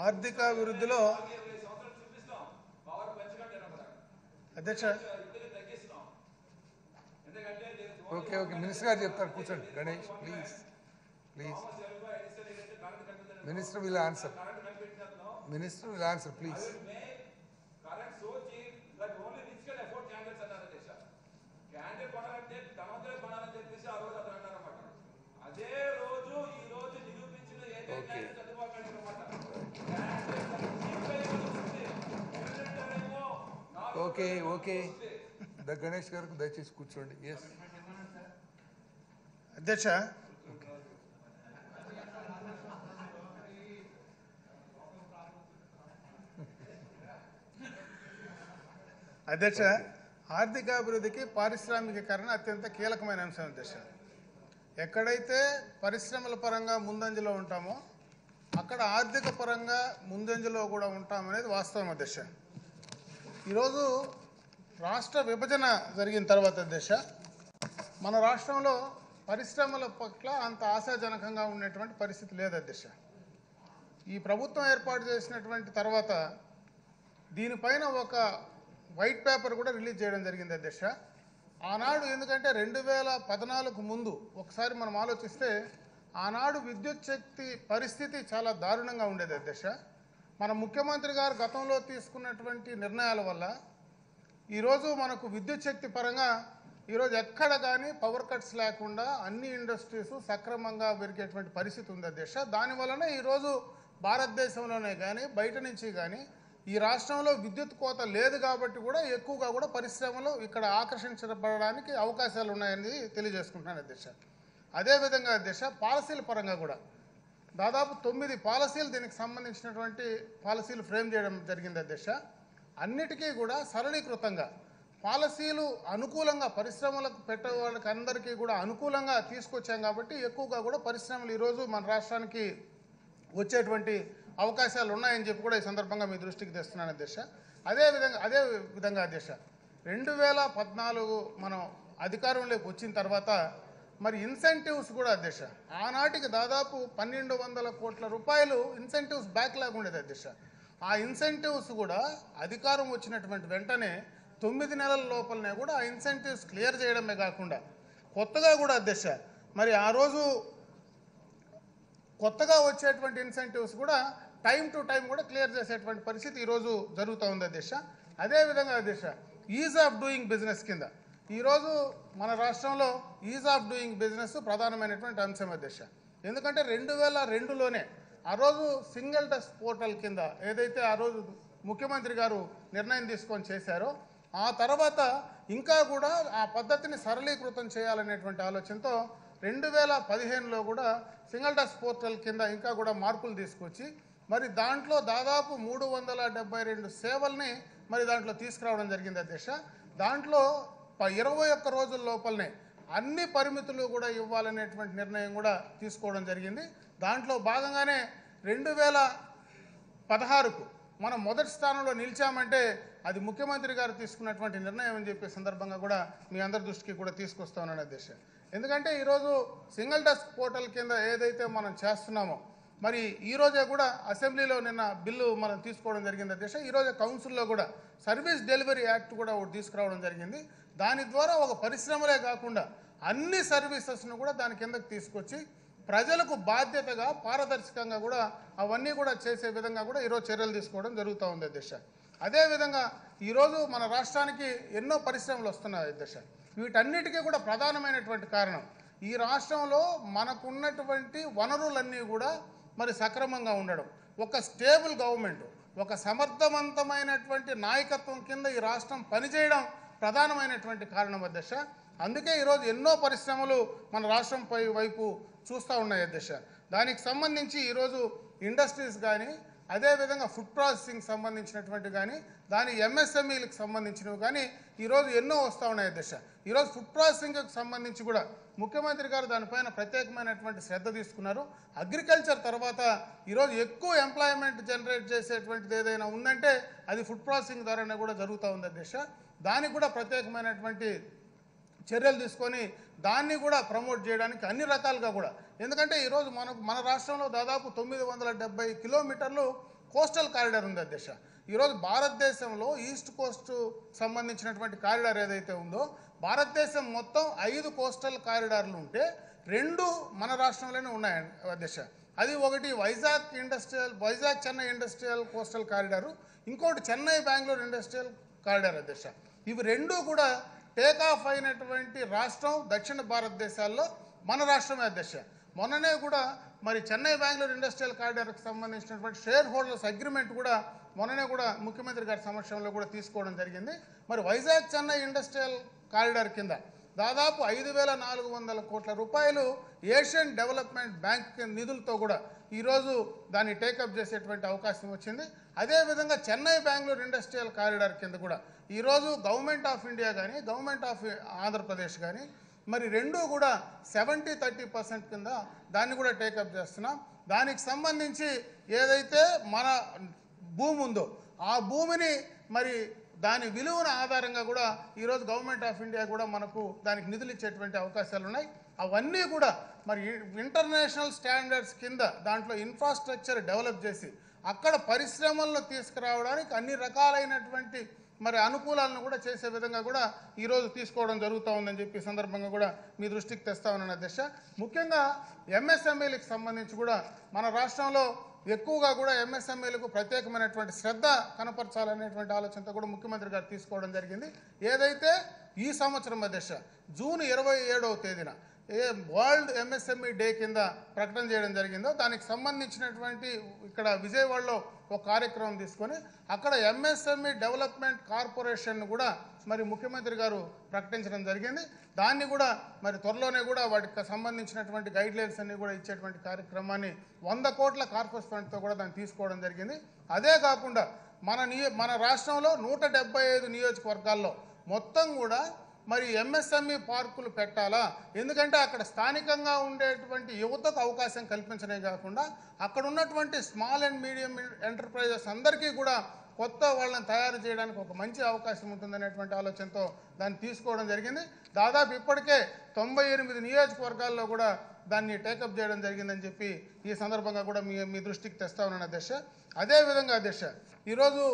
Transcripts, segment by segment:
ఆర్థికాభివృద్ధిలో అధ్యక్ష okay okay minister గారు చెప్తారు కూర్చోండి Ganesh please please minister will answer minister will answer please current so cheap that only rich can afford candidates అన్నారు దేశ candidate కొనాలంటే ధనవంతులే కొనాలని చెప్పేసి ఆ రోజు అతను అన్నారు అన్నమాట అదే రోజు ఈ రోజు నిరూపించిన ఏకైక Okay. నాయకుడు చంద్రబాబు నాయుడు అన్నమాట క్యాండిడేట్ చీప్ గా వస్తుంది క్యాండిడేట్ ఏమో నాలుగు ఓకే ఓకే ద గణేష్ గారికి దయచేసి కూర్చోండి ఎస్ అధ్యక్ష అధ్యక్ష ఆర్థికాభివృద్ధికి పారిశ్రామికీకరణ అత్యంత కీలకమైన అంశం అధ్యక్ష ఎక్కడైతే పరిశ్రమల పరంగా ముందంజలో ఉంటామో అక్కడ ఆర్థిక పరంగా ముందంజలో కూడా ఉంటామనేది వాస్తవం అధ్యక్ష ఈరోజు రాష్ట్ర విభజన జరిగిన తర్వాత అధ్యక్ష మన రాష్ట్రంలో పరిశ్రమల పట్ల అంత ఆశాజనకంగా ఉన్నటువంటి పరిస్థితి లేదు అధ్యక్ష ఈ ప్రభుత్వం ఏర్పాటు చేసినటువంటి తర్వాత దీనిపైన ఒక వైట్ పేపర్ కూడా రిలీజ్ చేయడం జరిగింది అధ్యక్ష ఆనాడు ఎందుకంటే రెండు వేల పద్నాలుగు ముందు ఒకసారి మనం ఆలోచిస్తే ఆనాడు విద్యుత్ శక్తి పరిస్థితి చాలా దారుణంగా ఉండేది అధ్యక్ష మన ముఖ్యమంత్రి గారు గతంలో తీసుకున్నటువంటి నిర్ణయాల వల్ల ఈరోజు మనకు విద్యుత్ శక్తి పరంగా ఈరోజు ఎక్కడ కానీ పవర్ కట్స్ లేకుండా అన్ని ఇండస్ట్రీస్ సక్రమంగా పెరిగేటువంటి పరిస్థితి ఉంది అధ్యక్ష దాని వలన ఈరోజు భారతదేశంలోనే కానీ బయట నుంచి కానీ ఈ రాష్ట్రంలో విద్యుత్ కోత లేదు కాబట్టి కూడా ఎక్కువగా కూడా పరిశ్రమలు ఇక్కడ ఆకర్షించబడడానికి అవకాశాలు ఉన్నాయని తెలియజేసుకుంటున్నాను అధ్యక్ష అదేవిధంగా అధ్యక్ష పాలసీల పరంగా కూడా దాదాపు తొమ్మిది పాలసీలు దీనికి సంబంధించినటువంటి పాలసీలు ఫ్రేమ్ చేయడం జరిగింది అధ్యక్ష అన్నిటికీ కూడా సరళీకృతంగా పాలసీలు అనుకూలంగా పరిశ్రమలకు పెట్టే వాళ్ళకి అందరికీ కూడా అనుకూలంగా తీసుకొచ్చాం కాబట్టి ఎక్కువగా కూడా పరిశ్రమలు ఈరోజు మన రాష్ట్రానికి వచ్చేటువంటి అవకాశాలు ఉన్నాయని చెప్పి కూడా ఈ సందర్భంగా మీ దృష్టికి తెస్తున్నాను అధ్యక్ష అదే విధంగా అదే విధంగా అధ్యక్ష రెండు వేల పద్నాలుగు మనం అధికారంలోకి వచ్చిన తర్వాత మరి ఇన్సెంటివ్స్ కూడా అధ్యక్ష ఆనాటికి దాదాపు పన్నెండు వందల కోట్ల రూపాయలు ఇన్సెంటివ్స్ బ్యాక్ లాగా ఉండేది అధ్యక్ష ఆ ఇన్సెంటివ్స్ కూడా అధికారం వచ్చినటువంటి వెంటనే తొమ్మిది నెలల లోపలనే కూడా ఆ ఇన్సెంటివ్స్ క్లియర్ చేయడమే కాకుండా కొత్తగా కూడా అధ్యక్ష మరి ఆ రోజు కొత్తగా వచ్చేటువంటి ఇన్సెంటివ్స్ కూడా టైం టు టైం కూడా క్లియర్ చేసేటువంటి పరిస్థితి ఈరోజు జరుగుతూ ఉంది అధ్యక్ష అదేవిధంగా అధ్యక్ష ఈజ్ ఆఫ్ డూయింగ్ బిజినెస్ కింద ఈరోజు మన రాష్ట్రంలో ఈజ్ ఆఫ్ డూయింగ్ బిజినెస్ ప్రధానమైనటువంటి అంశం అధ్యక్ష ఎందుకంటే రెండు వేల రెండులోనే ఆ రోజు సింగిల్ డెస్క్ పోర్టల్ కింద ఏదైతే ఆ రోజు ముఖ్యమంత్రి గారు నిర్ణయం తీసుకొని చేశారో ఆ తర్వాత ఇంకా కూడా ఆ పద్ధతిని సరళీకృతం చేయాలనేటువంటి ఆలోచనతో రెండు వేల పదిహేనులో కూడా సింగిల్ డెస్క్ పోర్టల్ కింద ఇంకా కూడా మార్పులు తీసుకొచ్చి మరి దాంట్లో దాదాపు మూడు వందల డెబ్బై రెండు సేవల్ని మరి దాంట్లో తీసుకురావడం జరిగింది అధ్యక్ష దాంట్లో ప- ఇరవై ఒక్క రోజుల లోపలనే అన్ని పరిమితులు కూడా ఇవ్వాలనేటువంటి నిర్ణయం కూడా తీసుకోవడం జరిగింది దాంట్లో భాగంగానే రెండు వేల పదహారుకు మనం మొదటి స్థానంలో నిలిచామంటే అది ముఖ్యమంత్రి గారు తీసుకున్నటువంటి నిర్ణయం అని చెప్పే సందర్భంగా కూడా మీ అందరి దృష్టికి కూడా తీసుకొస్తా ఉన్నాను అధ్యక్ష ఎందుకంటే ఈరోజు సింగిల్ డెస్క్ పోర్టల్ కింద ఏదైతే మనం చేస్తున్నామో మరి ఈ రోజే కూడా అసెంబ్లీలో నిన్న బిల్లు మనం తీసుకోవడం జరిగింది అధ్యక్ష ఈరోజు కౌన్సిల్లో కూడా సర్వీస్ డెలివరీ యాక్ట్ కూడా ఒకటి తీసుకురావడం జరిగింది దాని ద్వారా ఒక పరిశ్రమలే కాకుండా అన్ని సర్వీసెస్ను కూడా దాని కిందకి తీసుకొచ్చి ప్రజలకు బాధ్యతగా పారదర్శకంగా కూడా అవన్నీ కూడా చేసే విధంగా కూడా ఈరోజు చర్యలు తీసుకోవడం జరుగుతూ ఉంది అధ్యక్ష అదేవిధంగా ఈరోజు మన రాష్ట్రానికి ఎన్నో పరిశ్రమలు వస్తున్నాయి అధ్యక్ష వీటన్నిటికీ కూడా ప్రధానమైనటువంటి కారణం ఈ రాష్ట్రంలో మనకున్నటువంటి వనరులన్నీ కూడా మరి సక్రమంగా ఉండడం ఒక స్టేబుల్ గవర్నమెంట్ ఒక సమర్థవంతమైనటువంటి నాయకత్వం కింద ఈ రాష్ట్రం పనిచేయడం ప్రధానమైనటువంటి కారణం అధ్యక్ష అందుకే ఈరోజు ఎన్నో పరిశ్రమలు మన రాష్ట్రంపై వైపు చూస్తూ ఉన్నాయి అధ్యక్ష దానికి సంబంధించి ఈరోజు ఇండస్ట్రీస్ కానీ అదేవిధంగా ఫుడ్ ప్రాసెసింగ్ సంబంధించినటువంటి కానీ దాని ఎంఎస్ఎంఈలకు సంబంధించినవి కానీ ఈరోజు ఎన్నో వస్తూ ఉన్నాయి అధ్యక్ష ఈరోజు ఫుడ్ ప్రాసెసింగ్కి సంబంధించి కూడా ముఖ్యమంత్రి గారు దానిపైన ప్రత్యేకమైనటువంటి శ్రద్ధ తీసుకున్నారు అగ్రికల్చర్ తర్వాత ఈరోజు ఎక్కువ ఎంప్లాయ్మెంట్ జనరేట్ చేసేటువంటిది ఏదైనా ఉందంటే అది ఫుడ్ ప్రాసెసింగ్ ద్వారానే కూడా జరుగుతూ ఉంది అధ్యక్ష దానికి కూడా ప్రత్యేకమైనటువంటి చర్యలు తీసుకొని దాన్ని కూడా ప్రమోట్ చేయడానికి అన్ని రకాలుగా కూడా ఎందుకంటే ఈరోజు మనకు మన రాష్ట్రంలో దాదాపు తొమ్మిది వందల డెబ్బై కిలోమీటర్లు కోస్టల్ కారిడార్ ఉంది అధ్యక్ష ఈరోజు భారతదేశంలో ఈస్ట్ కోస్ట్ సంబంధించినటువంటి కారిడార్ ఏదైతే ఉందో భారతదేశం మొత్తం ఐదు కోస్టల్ కారిడార్లు ఉంటే రెండు మన రాష్ట్రంలోనే ఉన్నాయి అధ్యక్ష అది ఒకటి Vizag industrial Vizag Chennai industrial coastal corridor ఇంకోటి చెన్నై బెంగళూరు ఇండస్ట్రియల్ కారిడార్ అధ్యక్ష ఇవి రెండు కూడా టేక్ ఆఫ్ అయినటువంటి రాష్ట్రం దక్షిణ భారతదేశాల్లో మన రాష్ట్రమే అధ్యక్ష మొన్ననే కూడా మరి చెన్నై బెంగళూరు ఇండస్ట్రియల్ కారిడార్కి సంబంధించినటువంటి షేర్ హోల్డర్స్ అగ్రిమెంట్ కూడా మొన్ననే కూడా ముఖ్యమంత్రి గారి సమక్షంలో కూడా తీసుకోవడం జరిగింది మరి వైజాగ్ చెన్నై ఇండస్ట్రియల్ కారిడార్ కింద దాదాపు ఐదు వేల నాలుగు వందల కోట్ల రూపాయలు ఏషియన్ డెవలప్మెంట్ బ్యాంక్ నిధులతో కూడా ఈరోజు దాన్ని టేకప్ చేసేటువంటి అవకాశం వచ్చింది అదేవిధంగా చెన్నై బెంగళూరు ఇండస్ట్రియల్ కారిడార్ కింద కూడా ఈరోజు గవర్నమెంట్ ఆఫ్ ఇండియా కానీ గవర్నమెంట్ ఆఫ్ ఆంధ్రప్రదేశ్ కానీ మరి రెండు కూడా సెవెంటీ థర్టీ పర్సెంట్ కింద దాన్ని కూడా టేకప్ చేస్తున్నాం దానికి సంబంధించి ఏదైతే మన భూమి ఉందో ఆ భూమిని మరి దాని విలువన ఆధారంగా కూడా ఈరోజు గవర్నమెంట్ ఆఫ్ ఇండియా కూడా మనకు దానికి నిధులు ఇచ్చేటువంటి అవకాశాలు ఉన్నాయి అవన్నీ కూడా మరి ఇంటర్నేషనల్ స్టాండర్డ్స్ కింద దాంట్లో ఇన్ఫ్రాస్ట్రక్చర్ డెవలప్ చేసి అక్కడ పరిశ్రమలను తీసుకురావడానికి అన్ని రకాలైనటువంటి మరి అనుకూలాలను కూడా చేసే విధంగా కూడా ఈరోజు తీసుకోవడం జరుగుతూ ఉందని చెప్పి ఈ సందర్భంగా కూడా మీ దృష్టికి తెస్తా ఉన్నాను అధ్యక్ష ముఖ్యంగా ఎంఎస్ఎంఈలకు సంబంధించి కూడా మన రాష్ట్రంలో ఎక్కువగా కూడా ఎంఎస్ఎంఈలకు ప్రత్యేకమైనటువంటి శ్రద్ధ కనపరచాలనేటువంటి ఆలోచనతో కూడా ముఖ్యమంత్రి గారు తీసుకోవడం జరిగింది ఏదైతే ఈ సంవత్సరం అధ్యక్ష జూన్ ఇరవై ఏడవ తేదీన ఏ వరల్డ్ ఎంఎస్ఎంఈ డే కింద ప్రకటన చేయడం జరిగిందో దానికి సంబంధించినటువంటి ఇక్కడ విజయవాడలో ఒక కార్యక్రమం తీసుకొని అక్కడ ఎంఎస్ఎంఈ డెవలప్మెంట్ కార్పొరేషన్ కూడా మరి ముఖ్యమంత్రి గారు ప్రకటించడం జరిగింది దాన్ని కూడా మరి త్వరలోనే కూడా వాటికి సంబంధించినటువంటి గైడ్ లైన్స్ అన్ని కూడా ఇచ్చేటువంటి కార్యక్రమాన్ని వంద కోట్ల కార్పొరేట్ ఫండ్తో కూడా దాన్ని తీసుకోవడం జరిగింది అదే కాకుండా మన నియో మన రాష్ట్రంలో నూట డెబ్బై ఐదు నియోజకవర్గాల్లో మొత్తం కూడా మరి ఎంఎస్ఎంఈ పార్కులు పెట్టాలా ఎందుకంటే అక్కడ స్థానికంగా ఉండేటువంటి యువతకు అవకాశం కల్పించడమే కాకుండా అక్కడ ఉన్నటువంటి స్మాల్ అండ్ మీడియం ఎంటర్ప్రైజెస్ అందరికీ కూడా కొత్త వాళ్ళని తయారు చేయడానికి ఒక మంచి అవకాశం ఉంటుందనేటువంటి ఆలోచనతో దాన్ని తీసుకోవడం జరిగింది దాదాపు ఇప్పటికే తొంభై ఎనిమిది నియోజకవర్గాల్లో కూడా దాన్ని టేకప్ చేయడం జరిగిందని చెప్పి ఈ సందర్భంగా కూడా మీ మీ దృష్టికి తెస్తా ఉన్నాను అధ్యక్ష అదేవిధంగా అధ్యక్ష ఈరోజు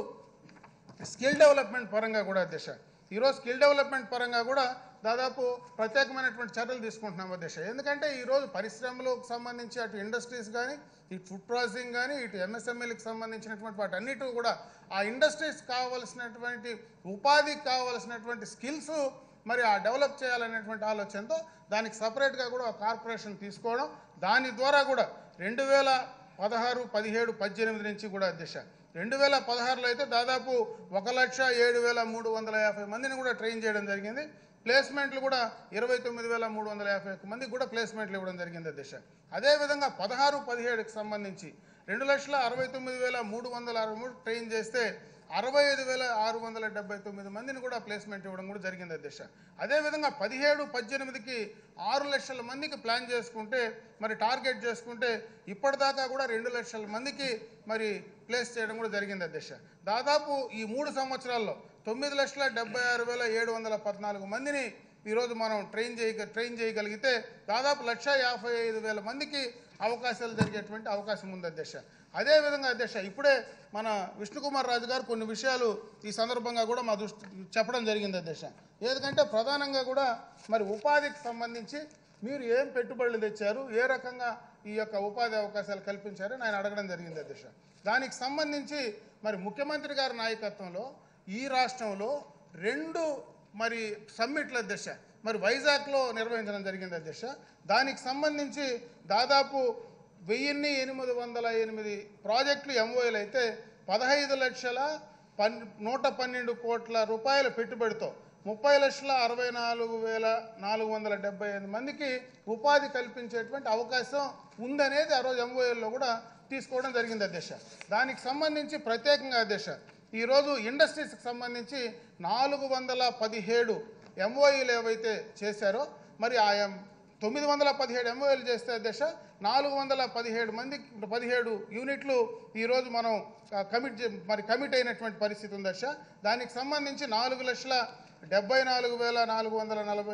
స్కిల్ డెవలప్మెంట్ పరంగా కూడా అధ్యక్ష ఈరోజు స్కిల్ డెవలప్మెంట్ పరంగా కూడా దాదాపు ప్రత్యేకమైనటువంటి చర్యలు తీసుకుంటున్నాం అధ్యక్ష ఎందుకంటే ఈరోజు పరిశ్రమలకు సంబంధించి అటు ఇండస్ట్రీస్ కానీ ఇటు ఫుడ్ ప్రాసెసింగ్ కానీ ఇటు ఎంఎస్ఎంఈలకు సంబంధించినటువంటి వాటన్నిటి కూడా ఆ ఇండస్ట్రీస్ కావలసినటువంటి ఉపాధికి కావలసినటువంటి స్కిల్స్ మరి ఆ డెవలప్ చేయాలనేటువంటి ఆలోచనతో దానికి సపరేట్గా కూడా ఒక కార్పొరేషన్ తీసుకోవడం దాని ద్వారా కూడా రెండు వేల పదహారు పదిహేడు పద్దెనిమిది నుంచి కూడా అధ్యక్ష రెండు వేల పదహారులో అయితే దాదాపు ఒక లక్ష ఏడు వేల మూడు వందల యాభై మందిని కూడా ట్రైన్ చేయడం జరిగింది ప్లేస్మెంట్లు కూడా ఇరవై తొమ్మిది వేల మూడు వందల యాభై ఒక్క మందికి కూడా ప్లేస్మెంట్లు ఇవ్వడం జరిగింది అధ్యక్ష అదేవిధంగా పదహారు పదిహేడుకి సంబంధించి రెండు లక్షల అరవై తొమ్మిది వేల మూడు వందల అరవై మూడు ట్రైన్ చేస్తే అరవై ఐదు వేల ఆరు వందల డెబ్బై తొమ్మిది మందిని కూడా ప్లేస్మెంట్ ఇవ్వడం కూడా జరిగింది అధ్యక్ష అదేవిధంగా పదిహేడు పద్దెనిమిదికి ఆరు లక్షల మందికి ప్లాన్ చేసుకుంటే మరి టార్గెట్ చేసుకుంటే ఇప్పటిదాకా కూడా రెండు లక్షల మందికి మరి ప్లేస్ చేయడం కూడా జరిగింది అధ్యక్ష దాదాపు ఈ మూడు సంవత్సరాల్లో తొమ్మిది లక్షల డెబ్బై ఆరు వేల ఏడు వందల పద్నాలుగు మందిని ఈరోజు మనం ట్రైన్ చేయ ట్రైన్ చేయగలిగితే దాదాపు లక్ష యాభై ఐదు వేల మందికి అవకాశాలు జరిగేటువంటి అవకాశం ఉంది అధ్యక్ష అదేవిధంగా అధ్యక్ష ఇప్పుడే మన విష్ణుకుమార్ రాజు గారు కొన్ని విషయాలు ఈ సందర్భంగా కూడా మా దృష్టి చెప్పడం జరిగింది అధ్యక్ష ఎందుకంటే ప్రధానంగా కూడా మరి ఉపాధికి సంబంధించి మీరు ఏం పెట్టుబడులు తెచ్చారు ఏ రకంగా ఈ యొక్క ఉపాధి అవకాశాలు కల్పించారని ఆయన అడగడం జరిగింది అధ్యక్ష దానికి సంబంధించి మరి ముఖ్యమంత్రి గారి నాయకత్వంలో ఈ రాష్ట్రంలో రెండు మరి సమ్మిట్ల అధ్యక్ష మరి వైజాగ్లో నిర్వహించడం జరిగింది అధ్యక్ష దానికి సంబంధించి దాదాపు వెయ్యిన్ని ఎనిమిది వందల ఎనిమిది ప్రాజెక్టులు ఎంఓఏలు అయితే పదహైదు లక్షల పన్ నూట పన్నెండు కోట్ల రూపాయల పెట్టుబడితో ముప్పై లక్షల అరవై నాలుగు వేల నాలుగు వందల డెబ్బై ఐదు మందికి ఉపాధి కల్పించేటువంటి అవకాశం ఉందనేది ఆ రోజు ఎంఓఏల్లో కూడా తీసుకోవడం జరిగింది అధ్యక్ష దానికి సంబంధించి ప్రత్యేకంగా అధ్యక్ష ఈరోజు ఇండస్ట్రీస్కి సంబంధించి నాలుగు వందల పదిహేడు ఎంఓఈలు ఏవైతే చేశారో మరి ఆ ఎం- తొమ్మిది వందల పదిహేడు ఎంఓఎల్ చేస్తే అధ్యక్ష నాలుగు వందల పదిహేడు మంది పదిహేడు యూనిట్లు ఈరోజు మనం ఆ, కమిట్ చే- మరి కమిట్ అయినటువంటి పరిస్థితి ఉంది అధ్యక్ష దానికి సంబంధించి నాలుగు లక్షల డెబ్బై నాలుగు వేల నాలుగు వందల నలభై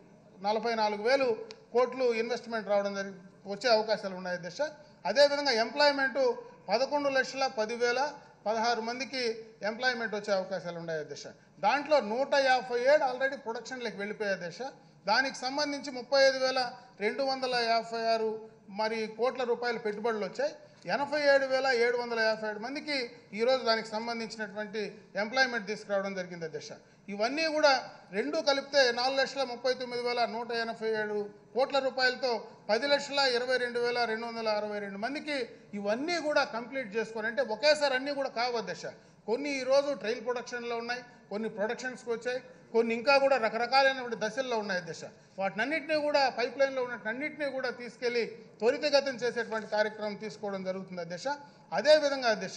నలభై నాలుగు వేలు కోట్లు ఇన్వెస్ట్మెంట్ రావడం జరిగి వచ్చే అవకాశాలు ఉన్నాయి అధ్యక్ష అదేవిధంగా ఎంప్లాయ్మెంట్ పదకొండు లక్షల పదివేల పదహారు మందికి ఎంప్లాయ్మెంట్ వచ్చే అవకాశాలు ఉన్నాయి దిశ దాంట్లో నూట యాభై ఏడు ఆల్రెడీ ప్రొడక్షన్లోకి వెళ్ళిపోయే దిశ దానికి సంబంధించి ముప్పై ఐదు వేల రెండు వందల యాభై ఆరు మరి కోట్ల రూపాయల పెట్టుబడులు వచ్చాయి ఎనభై ఏడు వేల ఏడు వందల యాభై ఏడు మందికి ఈరోజు దానికి సంబంధించినటువంటి ఎంప్లాయ్మెంట్ తీసుకురావడం జరిగింది దిశ ఇవన్నీ కూడా రెండు కలిపితే నాలుగు లక్షల ముప్పై తొమ్మిది వేల నూట ఎనభై ఏడు కోట్ల రూపాయలతో పది లక్షల ఇరవై రెండు వేల రెండు వందల అరవై రెండు మందికి ఇవన్నీ కూడా కంప్లీట్ చేసుకొని అంటే ఒకేసారి అన్నీ కూడా కావద్దు దశ కొన్ని ఈరోజు ట్రైల్ ప్రొడక్షన్లో ఉన్నాయి కొన్ని ప్రొడక్షన్స్కి వచ్చాయి కొన్ని ఇంకా కూడా రకరకాలైనటువంటి దశల్లో ఉన్నాయి దశ వాటినన్నింటినీ కూడా పైప్ లైన్లో ఉన్నటన్నింటినీ కూడా తీసుకెళ్లి త్వరితగతం చేసేటువంటి కార్యక్రమం తీసుకోవడం జరుగుతుంది దశ అదేవిధంగా దశ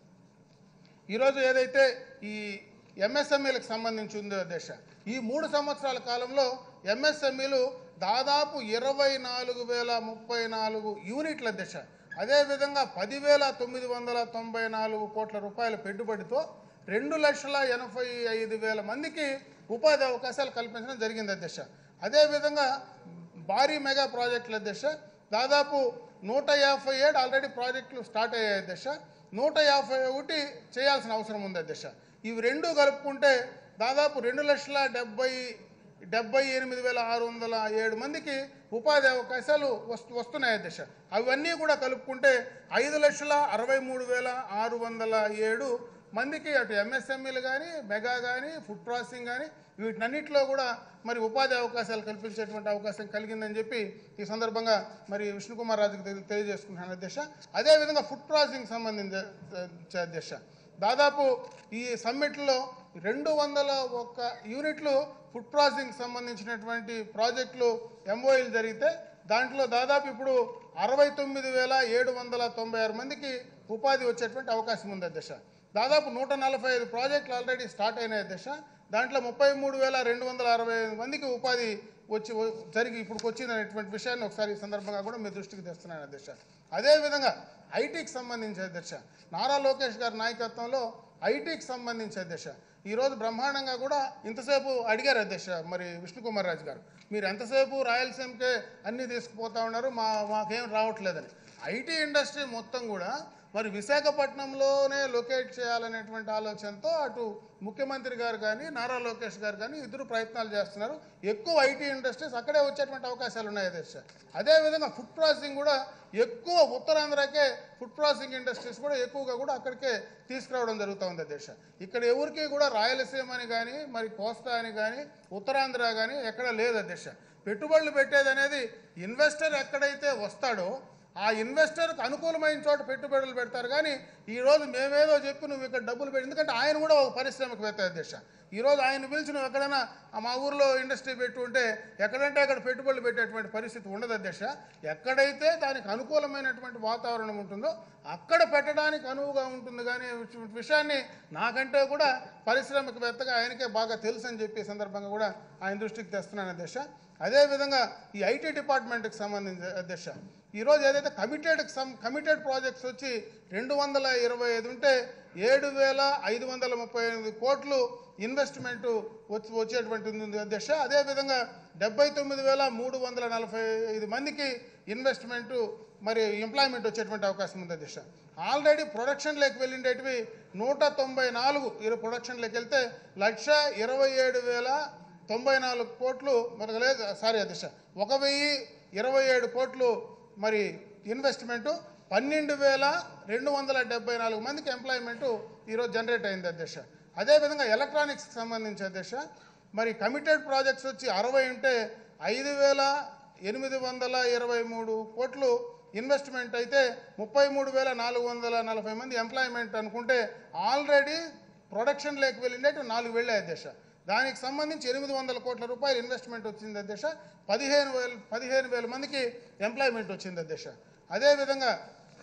ఈరోజు ఏదైతే ఈ ఎంఎస్ఎంఈలకు సంబంధించి ఉందో దశ ఈ మూడు సంవత్సరాల కాలంలో ఎంఎస్ఎంఈలు దాదాపు ఇరవై నాలుగు వేల ముప్పై నాలుగు యూనిట్ల దశ అదేవిధంగా పదివేల తొమ్మిది వందల తొంభై నాలుగు కోట్ల రూపాయల పెట్టుబడితో రెండు లక్షల ఎనభై ఐదు వేల మందికి ఉపాధి అవకాశాలు కల్పించడం జరిగింది దశ అదేవిధంగా భారీ మెగా ప్రాజెక్టుల దశ దాదాపు నూట యాభై ఏడు ఆల్రెడీ ప్రాజెక్టులు స్టార్ట్ అయ్యే దశ నూట యాభై ఒకటి చేయాల్సిన అవసరం ఉంది దశ ఇవి రెండు కలుపుకుంటే దాదాపు రెండు లక్షల డెబ్బై డెబ్బై ఎనిమిది వేల ఆరు వందల ఏడు మందికి ఉపాధి అవకాశాలు వస్తు వస్తున్నాయి దశ అవన్నీ కూడా కలుపుకుంటే ఐదు లక్షల అరవై మూడు వేల ఆరు వందల ఏడు మందికి అటు ఎంఎస్ఎంఈలు కానీ మెగా కానీ ఫుడ్ ప్రాసెసింగ్ కానీ వీటినన్నిటిలో కూడా మరి ఉపాధి అవకాశాలు కల్పించేటువంటి అవకాశం కలిగిందని చెప్పి ఈ సందర్భంగా మరి విష్ణుకుమార్ రాజుకు తెలి- తెలియజేసుకుంటున్నాను అధ్యక్ష అదేవిధంగా ఫుడ్ ప్రాసెసింగ్ సంబంధించి అధ్యక్ష దాదాపు ఈ సమ్మిట్లో రెండు వందల ఒక్క యూనిట్లు ఫుడ్ ప్రాసెసింగ్ సంబంధించినటువంటి ప్రాజెక్టులు ఎంఓఈలు జరిగితే దాంట్లో దాదాపు ఇప్పుడు అరవై తొమ్మిది వేల ఏడు వందల తొంభై ఆరు మందికి ఉపాధి వచ్చేటువంటి అవకాశం ఉంది అధ్యక్ష దాదాపు నూట నలభై ఐదు ప్రాజెక్టులు ఆల్రెడీ స్టార్ట్ అయినాయి అధ్యక్ష దాంట్లో ముప్పై మూడు వేల రెండు వందల అరవై ఐదు మందికి ఉపాధి వచ్చి వ- జరిగి ఇప్పుడు వచ్చినటువంటి విషయాన్ని ఒకసారి ఈ సందర్భంగా కూడా మీ దృష్టికి తెస్తున్నాను అధ్యక్ష అదేవిధంగా ఐటీకి సంబంధించి అధ్యక్ష నారా లోకేష్ గారి నాయకత్వంలో ఐటీకి సంబంధించి అధ్యక్ష ఈరోజు బ్రహ్మాండంగా కూడా ఇంతసేపు అడిగారు అధ్యక్ష మరి విష్ణుకుమార్ రాజు గారు మీరు ఎంతసేపు రాయలసీమకే అన్నీ తీసుకుపోతా ఉన్నారు మా మాకేం రావట్లేదని ఐటీ ఇండస్ట్రీ మొత్తం కూడా మరి విశాఖపట్నంలోనే లొకేట్ చేయాలనేటువంటి ఆలోచనతో అటు ముఖ్యమంత్రి గారు కానీ నారా లోకేష్ గారు కానీ ఇద్దరు ప్రయత్నాలు చేస్తున్నారు ఎక్కువ ఐటీ ఇండస్ట్రీస్ అక్కడే వచ్చేటువంటి అవకాశాలు ఉన్నాయి అధ్యక్ష అదేవిధంగా ఫుడ్ ప్రాసెసింగ్ కూడా ఎక్కువ ఉత్తరాంధ్రకే ఫుడ్ ప్రాసెసింగ్ ఇండస్ట్రీస్ కూడా ఎక్కువగా కూడా అక్కడికే తీసుకురావడం జరుగుతూ ఉంది అధ్యక్ష ఇక్కడ ఎవరికి కూడా రాయలసీమ అని కానీ మరి కోస్తా అని కానీ ఉత్తరాంధ్ర కానీ ఎక్కడ లేదు అధ్యక్ష పెట్టుబడులు పెట్టేది అనేది ఇన్వెస్టర్ ఎక్కడైతే వస్తాడో ఆ ఇన్వెస్టర్కి అనుకూలమైన చోట పెట్టుబడులు పెడతారు కానీ ఈరోజు మేమేదో చెప్పి నువ్వు ఇక్కడ డబ్బులు పెట్టి ఎందుకంటే ఆయన కూడా ఒక పారిశ్రామికవేత్త అధ్యక్ష ఈరోజు ఆయన పిలిచి నువ్వు ఎక్కడైనా ఆ మా ఊర్లో ఇండస్ట్రీ పెట్టి ఉంటే ఎక్కడంటే అక్కడ పెట్టుబడులు పెట్టేటువంటి పరిస్థితి ఉండదు అధ్యక్ష ఎక్కడైతే దానికి అనుకూలమైనటువంటి వాతావరణం ఉంటుందో అక్కడ పెట్టడానికి అనువుగా ఉంటుంది కానీ ఈ విషయాన్ని నాకంటే కూడా పారిశ్రామికవేత్తగా ఆయనకే బాగా తెలుసు అని చెప్పి ఈ సందర్భంగా కూడా ఆయన దృష్టికి తెస్తున్నాను అధ్యక్ష అదేవిధంగా ఈ ఐటీ డిపార్ట్మెంట్కి సంబంధించి అధ్యక్ష ఈరోజు ఏదైతే కమిటెడ్ సమ్ కమిటెడ్ ప్రాజెక్ట్స్ వచ్చి రెండు వందల ఇరవై ఐదు ఉంటే ఏడు వేల ఐదు వందల ముప్పై ఎనిమిది కోట్లు ఇన్వెస్ట్మెంట్ వచ్చి వచ్చేటువంటి ఉంది అధ్యక్ష అదేవిధంగా డెబ్బై తొమ్మిది వేల మూడు వందల నలభై ఐదు మందికి ఇన్వెస్ట్మెంట్ మరి ఎంప్లాయ్మెంట్ వచ్చేటువంటి అవకాశం ఉంది అధ్యక్ష ఆల్రెడీ ప్రొడక్షన్లోకి వెళ్ళిండేటివి నూట తొంభై నాలుగు ఇరు ప్రొడక్షన్లోకి వెళ్తే లక్ష ఇరవై ఏడు వేల తొంభై నాలుగు కోట్లు మనకు లేదు సారీ అధ్యక్ష ఒక వెయ్యి ఇరవై ఏడు కోట్లు మరి ఇన్వెస్ట్మెంటు పన్నెండు వేల రెండు వందల డెబ్బై నాలుగు మందికి ఎంప్లాయ్మెంట్ ఈరోజు జనరేట్ అయింది అధ్యక్ష అదేవిధంగా ఎలక్ట్రానిక్స్కి సంబంధించి అధ్యక్ష మరి కమిటెడ్ ప్రాజెక్ట్స్ వచ్చి అరవై ఉంటే ఐదు వేల ఎనిమిది వందల ఇరవై మూడు కోట్లు ఇన్వెస్ట్మెంట్ అయితే ముప్పై మూడు వేల నాలుగు వందల నలభై మంది ఎంప్లాయ్మెంట్ అనుకుంటే ఆల్రెడీ ప్రొడక్షన్ లేక వెళ్ళిండేటి నాలుగు వెళ్ళాయి అధ్యక్ష దానికి సంబంధించి ఎనిమిది వందల కోట్ల రూపాయలు ఇన్వెస్ట్మెంట్ వచ్చింది అధ్యక్ష పదిహేను వేల పదిహేను వేల మందికి ఎంప్లాయ్మెంట్ వచ్చింది అధ్యక్ష అదేవిధంగా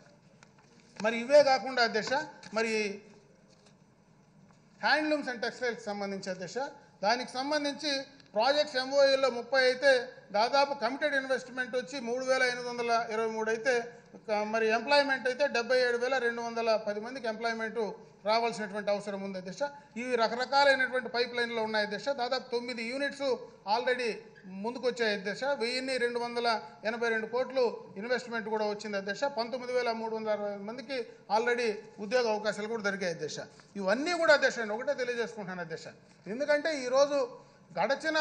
మరి ఇవే కాకుండా అధ్యక్ష మరి హ్యాండ్లూమ్స్ అండ్ టెక్స్టైల్కి సంబంధించి అధ్యక్ష దానికి సంబంధించి ప్రాజెక్ట్స్ ఎంఓఏలో ముప్పై అయితే దాదాపు కమిటెడ్ ఇన్వెస్ట్మెంట్ వచ్చి మూడు వేల ఎనిమిది వందల ఇరవై మూడు అయితే క- మరి ఎంప్లాయ్మెంట్ అయితే డెబ్బై ఏడు వేల రెండు వందల పది మందికి ఎంప్లాయ్మెంట్ రావాల్సినటువంటి అవసరం ఉంది దిశ ఇవి రకరకాలైనటువంటి పైప్ లైన్లో ఉన్నాయి దిశ దాదాపు తొమ్మిది యూనిట్స్ ఆల్రెడీ ముందుకొచ్చాయి దిశ వెయ్యిన్ని రెండు వందల ఎనభై రెండు కోట్లు ఇన్వెస్ట్మెంట్ కూడా వచ్చింది దిశ పంతొమ్మిది వేల మూడు వందల అరవై మందికి ఆల్రెడీ ఉద్యోగ అవకాశాలు కూడా దొరికాయి దిశ ఇవన్నీ కూడా దిశ నేను ఒకటే తెలియజేసుకుంటున్నాను దిశ ఎందుకంటే ఈరోజు గడచిన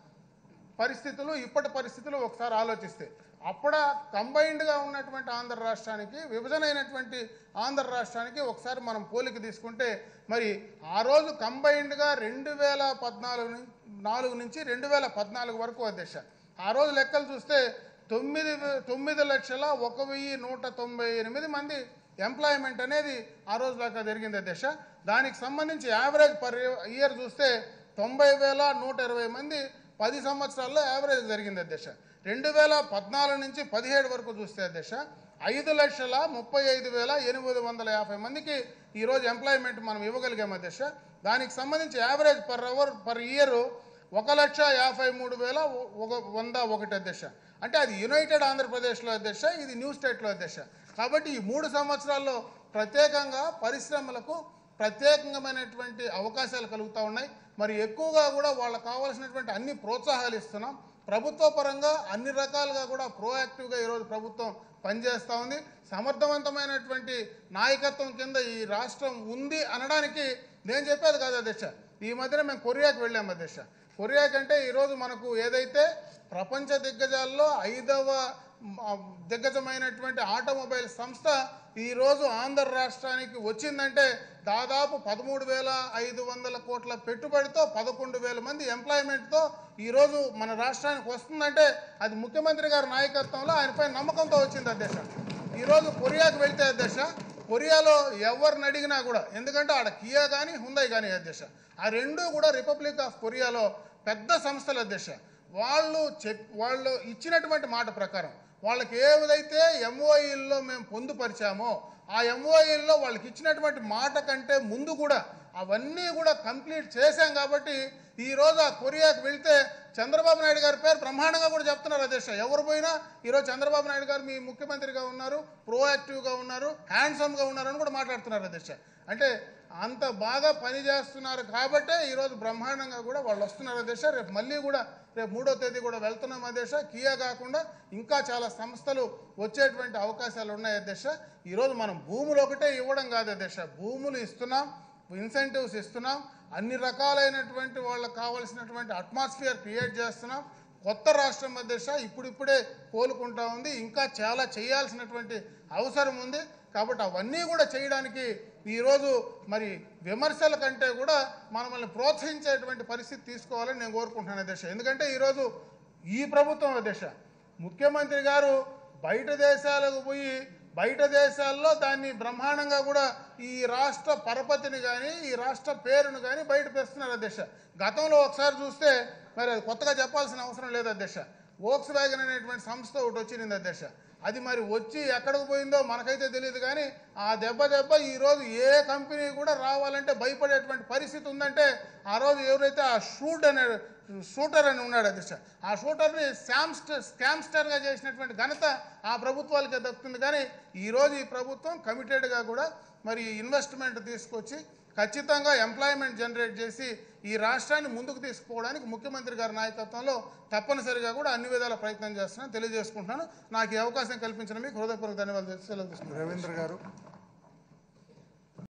పరిస్థితులు ఇప్పటి పరిస్థితులు ఒకసారి ఆలోచిస్తే అప్పుడ కంబైన్డ్గా ఉన్నటువంటి ఆంధ్ర రాష్ట్రానికి విభజన అయినటువంటి ఆంధ్ర రాష్ట్రానికి ఒకసారి మనం పోలిక తీసుకుంటే మరి ఆ రోజు కంబైన్డ్గా రెండు వేల పద్నాలుగు నుంచి నాలుగు నుంచి రెండు వేల పద్నాలుగు వరకు అధ్యక్ష ఆ రోజు లెక్కలు చూస్తే తొమ్మిది వే- తొమ్మిది లక్షల ఒక వెయ్యి నూట తొంభై ఎనిమిది మంది ఎంప్లాయ్మెంట్ అనేది ఆ రోజు దాకా జరిగింది అధ్యక్ష దానికి సంబంధించి యావరేజ్ పర్ ఇయర్ చూస్తే తొంభై వేల నూట ఇరవై మంది పది సంవత్సరాల్లో యావరేజ్ జరిగింది అధ్యక్ష రెండు వేల పద్నాలుగు నుంచి పదిహేడు వరకు చూస్తే అధ్యక్ష ఐదు లక్షల ముప్పై ఐదు వేల ఎనిమిది వందల యాభై మందికి ఈరోజు ఎంప్లాయ్మెంట్ మనం ఇవ్వగలిగాం అధ్యక్ష దానికి సంబంధించి average per hour per year ఒక లక్ష యాభై మూడు వేల ఒక వంద ఒకటి అధ్యక్ష అంటే అది యునైటెడ్ ఆంధ్రప్రదేశ్లో అధ్యక్ష ఇది న్యూ స్టేట్లో అధ్యక్ష కాబట్టి ఈ మూడు సంవత్సరాల్లో ప్రత్యేకంగా పరిశ్రమలకు ప్రత్యేకమైనటువంటి అవకాశాలు కలుగుతూ ఉన్నాయి మరి ఎక్కువగా కూడా వాళ్ళకు కావాల్సినటువంటి అన్ని ప్రోత్సాహాలు ఇస్తున్నాం ప్రభుత్వ పరంగా అన్ని రకాలుగా కూడా ప్రోయాక్టివ్గా ఈరోజు ప్రభుత్వం పనిచేస్తూ ఉంది సమర్థవంతమైనటువంటి నాయకత్వం కింద ఈ రాష్ట్రం ఉంది అనడానికి నేను చెప్పేది కాదు అధ్యక్ష ఈ మధ్యన మేము కొరియాకి వెళ్ళాము అధ్యక్ష కొరియా కంటే ఈరోజు మనకు ఏదైతే ప్రపంచ దిగ్గజాల్లో ఐదవ మ, దిగ్గజమైనటువంటి ఆటోమొబైల్ సంస్థ ఈరోజు ఆంధ్ర రాష్ట్రానికి వచ్చిందంటే దాదాపు పదమూడు వేల ఐదు వందల కోట్ల పెట్టుబడితో పదకొండు వేల మంది ఎంప్లాయ్మెంట్తో ఈరోజు మన రాష్ట్రానికి వస్తుందంటే అది ముఖ్యమంత్రి గారి నాయకత్వంలో ఆయనపై నమ్మకంతో వచ్చింది అధ్యక్ష ఈరోజు కొరియాకు వెళ్తే అధ్యక్ష కొరియాలో ఎవరిని అడిగినా కూడా ఎందుకంటే ఆడ కియా కానీ హుందై కానీ అధ్యక్ష ఆ రెండు కూడా రిపబ్లిక్ ఆఫ్ కొరియాలో పెద్ద సంస్థల అధ్యక్ష వాళ్ళు చెప్ వాళ్ళు ఇచ్చినటువంటి మాట ప్రకారం వాళ్ళకి ఏదైతే ఎంఓఈల్లో మేము పొందుపరిచామో ఆ ఎంఓఈల్లో వాళ్ళకి ఇచ్చినటువంటి మాట కంటే ముందు కూడా అవన్నీ కూడా కంప్లీట్ చేశాం కాబట్టి ఈరోజు ఆ కొరియాకి వెళ్తే చంద్రబాబు నాయుడు గారి పేరు బ్రహ్మాండంగా కూడా చెప్తున్నారు అధ్యక్ష ఎవరు పోయినా ఈరోజు చంద్రబాబు నాయుడు గారు మీ ముఖ్యమంత్రిగా ఉన్నారు ప్రోయాక్టివ్గా ఉన్నారు హ్యాండ్సమ్గా ఉన్నారు అని కూడా మాట్లాడుతున్నారు అధ్యక్ష అంటే అంత బాగా పనిచేస్తున్నారు కాబట్టే ఈరోజు బ్రహ్మాండంగా కూడా వాళ్ళు వస్తున్నారు అధ్యక్ష రేపు మళ్ళీ కూడా రేపు మూడో తేదీ కూడా వెళ్తున్నాం అధ్యక్ష కియా కాకుండా ఇంకా చాలా సంస్థలు వచ్చేటువంటి అవకాశాలు ఉన్నాయి అధ్యక్ష ఈరోజు మనం భూములు ఒకటే ఇవ్వడం కాదు అధ్యక్ష భూములు ఇస్తున్నాం ఇన్సెంటివ్స్ ఇస్తున్నాం అన్ని రకాలైనటువంటి వాళ్ళకి కావాల్సినటువంటి అట్మాస్ఫియర్ క్రియేట్ చేస్తున్నాం కొత్త రాష్ట్రం అధ్యక్ష ఇప్పుడిప్పుడే కోలుకుంటా ఉంది ఇంకా చాలా చేయాల్సినటువంటి అవసరం ఉంది కాబట్టి అవన్నీ కూడా చేయడానికి ఈరోజు మరి విమర్శల కంటే కూడా మనల్ని ప్రోత్సహించేటువంటి పరిస్థితి తీసుకోవాలని నేను కోరుకుంటున్నాను అధ్యక్ష ఎందుకంటే ఈరోజు ఈ ప్రభుత్వం అధ్యక్ష ముఖ్యమంత్రి గారు బయట దేశాలకు పోయి బయట దేశాల్లో దాన్ని బ్రహ్మాండంగా కూడా ఈ రాష్ట్ర పరపతిని కానీ ఈ రాష్ట్ర పేరును కానీ బయట పెస్తున్నారు అధ్యక్ష గతంలో ఒకసారి చూస్తే మరి అది కొత్తగా చెప్పాల్సిన అవసరం లేదు అధ్యక్ష వోక్స్ వ్యాగన్ అనేటువంటి సంస్థ ఒకటి వచ్చింది అధ్యక్ష అది మరి వచ్చి ఎక్కడికి పోయిందో మనకైతే తెలియదు కానీ ఆ దెబ్బ దెబ్బ ఈరోజు ఏ కంపెనీ కూడా రావాలంటే భయపడేటువంటి పరిస్థితి ఉందంటే ఆ రోజు ఎవరైతే ఆ షూట్ అనే షూటర్ అని ఉన్నాడు అధ్యక్ష ఆ షూటర్ని శామ్స్టర్ స్కామ్స్టర్గా చేసినటువంటి ఘనత ఆ ప్రభుత్వాలకే దక్కుతుంది కానీ ఈరోజు ఈ ప్రభుత్వం కమిటెడ్గా కూడా మరి ఇన్వెస్ట్మెంట్ తీసుకొచ్చి ఖచ్చితంగా ఎంప్లాయ్మెంట్ జనరేట్ చేసి ఈ రాష్ట్రాన్ని ముందుకు తీసుకుపోవడానికి ముఖ్యమంత్రి గారి నాయకత్వంలో తప్పనిసరిగా కూడా అన్ని విధాల ప్రయత్నం చేస్తున్నాను తెలియజేసుకుంటున్నాను నాకు ఈ అవకాశం కల్పించిన మీకు హృదయపూర్వక ధన్యవాదాలు సెలవు తీసుకుంటున్నాను. రవీంద్ర గారు